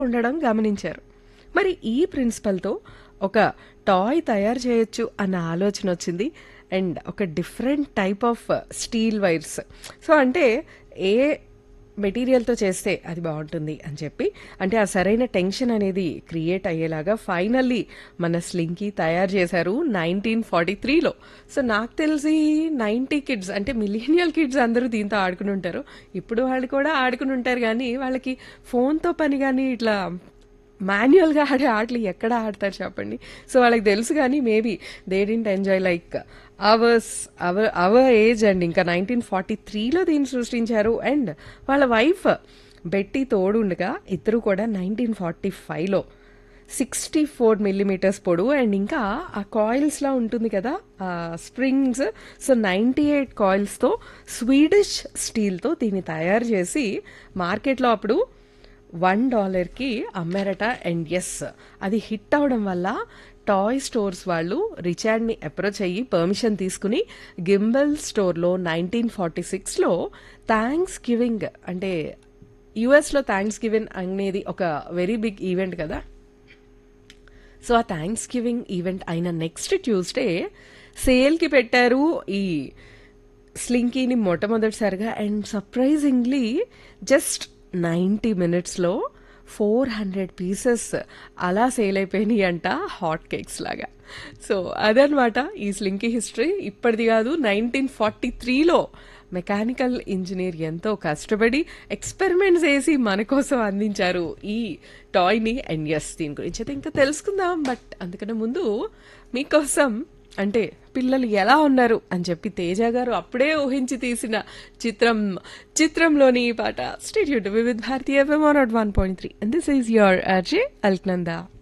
ఉండడం గమనించారు మరి ఈ ప్రిన్సిపల్తో ఒక టాయ్ తయారు చేయొచ్చు అన్న ఆలోచన వచ్చింది అండ్ ఒక different type of steel wires so అంటే ఏ మెటీరియల్తో చేస్తే అది బాగుంటుంది అని చెప్పి అంటే ఆ సరైన టెన్షన్ అనేది క్రియేట్ అయ్యేలాగా ఫైనల్లీ మన స్లింకి తయారు చేశారు నైన్టీన్ ఫార్టీ త్రీలో సో నాకు తెలిసి నైంటీ కిడ్స్ అంటే మిలీనియల్ కిడ్స్ అందరూ దీంతో ఆడుకుని ఉంటారు ఇప్పుడు వాళ్ళు కూడా ఆడుకుని ఉంటారు కానీ వాళ్ళకి ఫోన్తో పని కానీ ఇట్లా మాన్యువల్గా ఆడే ఆటలు ఎక్కడ ఆడతారు చెప్పండి సో వాళ్ళకి తెలుసు కానీ maybe they didn't enjoy like ours our our age and ఇంకా నైన్టీన్ ఫార్టీ త్రీలో దీన్ని సృష్టించారు అండ్ వాళ్ళ వైఫ్ బెట్టి తోడుండగా ఇద్దరు కూడా నైన్టీన్ ఫార్టీ ఫైవ్లో సిక్స్టీ ఫోర్ మిల్లీమీటర్స్ పొడవు అండ్ ఇంకా ఆ కాయిల్స్లా ఉంటుంది కదా ఆ స్ప్రింగ్స్ సో నైంటీ ఎయిట్ కాయిల్స్తో స్వీడిష్ స్టీల్తో దీన్ని తయారు చేసి మార్కెట్లో అప్పుడు వన్ డాలర్కి అమ్మారట అండ్ ఎస్ అది హిట్ అవడం వల్ల టాయ్ స్టోర్స్ వాళ్ళు రిచార్డ్ని అప్రోచ్ అయ్యి పర్మిషన్ తీసుకుని గింబల్ స్టోర్లో నైన్టీన్ ఫార్టీ సిక్స్లో థ్యాంక్స్ గివింగ్ అంటే యుఎస్లో థ్యాంక్స్ గివింగ్ అనేది ఒక వెరీ బిగ్ ఈవెంట్ కదా సో ఆ థ్యాంక్స్ గివింగ్ ఈవెంట్ అయిన నెక్స్ట్ ట్యూస్డే సేల్కి పెట్టారు ఈ స్లింకీని మొట్టమొదటిసారిగా అండ్ సర్ప్రైజింగ్లీ జస్ట్ నైంటీ మినిట్స్లో ఫోర్ హండ్రెడ్ పీసెస్ అలా సేల్ అయిపోయినాయి అంట హాట్ కేక్స్ లాగా సో అదనమాట ఈ స్లింకీ హిస్టరీ ఇప్పటిది కాదు నైన్టీన్ ఫార్టీ త్రీలో మెకానికల్ ఇంజనీర్ ఎంతో కష్టపడి ఎక్స్పెరిమెంట్స్ వేసి మన కోసం అందించారు ఈ టాయ్ని అండ్ ఎస్ దీని గురించి అయితే ఇంకా తెలుసుకుందాం బట్ అందుకనే ముందు మీకోసం అంటే పిల్లలు ఎలా ఉన్నారు అని చెప్పి తేజ గారు అప్పుడే ఊహించి తీసిన చిత్రం చిత్రంలోని ఈ పాట స్టేట్యూట్ వివిధ్ భారతీయ one nought one point three and this is your RJ Alaknanda